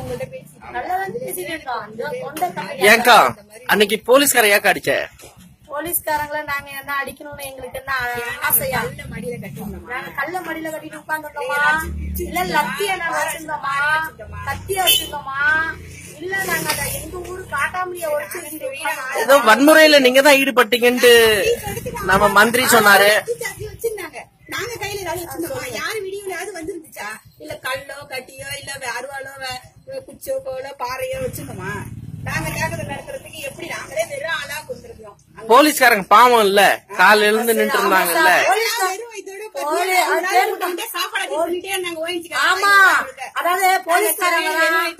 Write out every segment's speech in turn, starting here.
உங்கள்ட்ட பேசி நல்லதான் பேசிட்டு இருக்கோம் இந்த தொண்டை கட்டி- ஏங்கா அன்னைக்கு போலீஸ்கார ஏக்கா அடிச்ச போலீஸ்காரங்களை நாங்க என்ன அடிக்கணும்னு எங்களுக்கு என்ன ஆசையா நல்ல மடியில கட்டிருந்தோமா நாங்க கல்ல மடியில கட்டிட்டு உட்காந்துருந்தோமா இல்ல லத்திய நாங்க வச்சிருந்தோமா கத்திய வச்சிருந்தோமா இல்ல நாங்க அத எங்க ஊரு காட்டாமலிய ஒழிச்சு வச்சிருக்கோம் ஏதோ வன்முறையில நீங்க தான் ஈடுபட்டீங்கன்ட்டு நம்ம மந்திரி சொன்னாரு அப்படி வச்சிருந்தாங்க நாங்க கையில ஏதாவது வச்சிருந்தோமா யாரு வீடியோலயாவது வந்துருந்துச்சா இல்ல கல்லோ கட்டியோ இல்ல வே- அருவாளோ வே- குச்சோ கோலோ பாறையோ வச்சிருந்தோமா நாங்க ஜாக்கிரதை நடத்துறதுக்கு எப்படி நாங்களே வெறும் ஆளா கொடுத்துருக்கோம் போலீஸ்காரங்க பாவம் இல்ல காலையில இருந்து நின்று இருந்தாங்கல்ல வெறும் இதோட பத்தி அதனால உங்ககிட்ட சாப்பாடு அள்ளி பண்ணிட்டே இருந்தாங்க ஓய்ஞ்சுக்க ஆமா அதாவது போலீஸ்காரங்க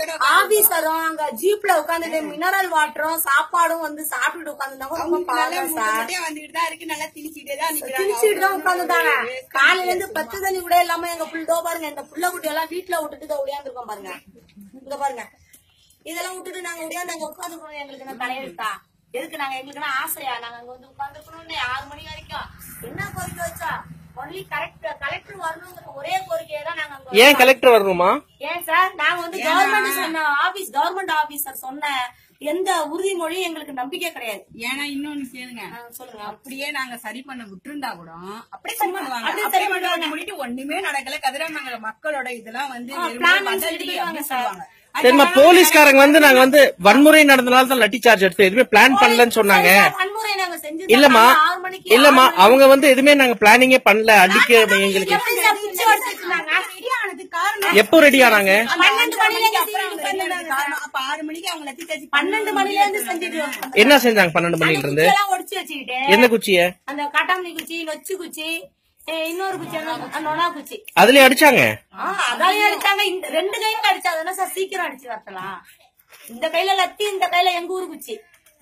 ஆபீசரும் அங்க ஜீப்ல உட்காந்துட்டு மினரல் வாட்டரும் சாப்பாடும் வந்து சாப்பிட்டுட்டு உட்காந்துருந்தாங்க ரொம்ப பாவம் சார் வந்துகிட்டு தான் இருக்கு நல்லா திணிச்சிட்டே தான் நிக்கிறாங்க திணிச்சுட்டு தான் உட்காந்துட்டாங்க காலையில இருந்து பத்து தண்ணி கூட இல்லாம எங்க புள்ளோ பாருங்க இந்த புள்ள குட்டி எல்லாம் வீட்டுல விட்டுட்டு தான் ஒடியாந்துருக்கோம் பாருங்க இங்க பாருங்க இதெல்லாம் விட்டுட்டு நாங்க ஒடியாந்து அங்க உட்காந்துக்கணும் எங்களுக்கு என்ன தலையெழுத்தா எதுக்கு நாங்க எங்களுக்கு என்ன ஆசையா நாங்க அங்க வந்து உட்காந்துக்கணும்னு ஆறு மணி வரைக்கும் என்ன கோரிக்கை வச்சா ஒன்லி கரெக்ட் கலெக்டர் வரணுங்கிற ஒரே கோரிக்கையை தான் நாங்க அங்க ஏன் கலெக்டர் வரணுமா ஏன் சார் நாங்க வந்து கவர்மெண்ட் சொன்ன ஆபீஸ் கவர்மெண்ட் ஆபீசர் சொன்ன எந்த உறுதிமொழியும் எங்களுக்கு நம்பிக்கை கிடையாது ஏன்னா இன்னொன்னு கேளுங்க ஆ, சொல்லுங்க அப்படியே நாங்க சரி பண்ண விட்டுருந்தா கூட அப்படியே சரி பண்ணுவாங்க அப்படியே அப்படியே சரி பண்ணுவாங்க முடிட்டு ஒண்ணுமே நடக்கல கதிராமங்கல மக்களோட இதெல்லாம் வந்து வெறும் plan பந்தடி சொல்லிடுவாங்க அப்படின்னு சார். சொல்லுவாங்க சரிம்மா போலீஸ்காரங்க வந்து நாங்க வந்து வன்முறை நடந்தனால தான் லட்டி சார்ஜ் எடுத்து எதுவுமே பிளான் பண்ணலன்னு சொன்னாங்க சார், வன்முறை நாங்க செஞ்சது இல்லம்மா ஆறு மணிக்கு இல்லம்மா அவங்க வந்து எதுவுமே நாங்க பிளானிங்கே பண்ணல அடிக்க எங்களுக்கு எப்படி சார் குச்சி வச்சுட்டு இருந்தாங்க? ஆனதுக்கு காரணம் எப்போ ரெடி ஆனாங்க பன்னெண்டு மணில இருந்து அப்புறம் அவங்க செஞ்சுட்டு ரெடி இருந்தாங்க. காரணம் அப்ப ஆறு மணிக்கு அவங்க லத்தி தேய்ச்சி பன்னெண்டு மணில இருந்து செஞ்சுட்டு இருந்தாங்க. என்ன செஞ்சாங்க பன்னெண்டு மணில இருந்து குச்சியெல்லாம் ஒடிச்சு வச்சுக்கிட்டு என்ன குச்சிய அந்த காட்டாமணி குச்சி நொச்சு குச்சி ஏ, இன்னொரு குச்சி அந்த அந்த நொனா குச்சி அதுலயே அடிச்சாங்க ஆ, அதாலே அடிச்சாங்க இந்த ரெண்டு கையில அடிச்சாங்கன்னா சார் சீக்கிரம் அடிச்சு வரலாம் இந்த கையில லத்தி இந்த கையில எங்க ஊரு குச்சி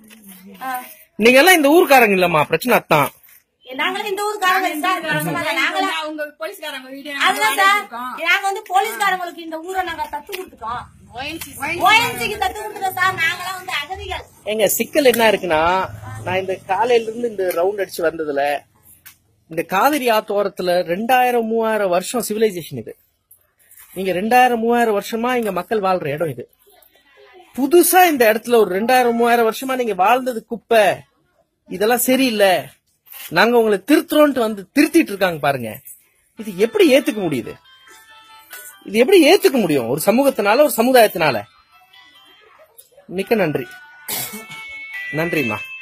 ஆ. நீங்க எல்லாம் இந்த ஊர்க்காரங்க இல்லம்மா பிரச்சனை அதான் நாங்களும் இந்த ஊருக்காரங்க சார் நாங்களா அவங்க போலீஸ்காரங்க வீடியோ அதுதான் சார் நாங்க வந்து போலீஸ்காரங்களுக்கு இந்த ஊரை நாங்க தத்து கொடுத்துட்டோம் ஓஎன்சிக்கு தத்து கொடுத்துட்டோம் சார் நாங்களாம் வந்து அகதிகள் எங்க சிக்கல் என்ன இருக்குன்னா நான் இந்த காலையில இருந்து இந்த ரவுண்ட் அடிச்சு வந்ததுல இந்த காவிரி ஆத்தோரத்துல ரெண்டாயிரம் மூவாயிரம் வருஷம் சிவிலைசேஷன் இது நீங்க ரெண்டாயிரம் மூவாயிரம் வருஷமா இங்க மக்கள் வாழ்ற இடம் இது புதுசா இந்த இடத்துல ஒரு ரெண்டாயிரம் மூவாயிரம் வருஷமா நீங்க வாழ்ந்தது குப்பை இதெல்லாம் சரியில்லை நாங்க உங்களை திருத்துறோம்ட்டு வந்து திருத்திட்டு இருக்காங்க பாருங்க இது எப்படி ஏத்துக்க முடியுது இது எப்படி ஏத்துக்க முடியும் ஒரு சமூகத்தினால ஒரு சமுதாயத்தினால மிக்க நன்றி நன்றிம்மா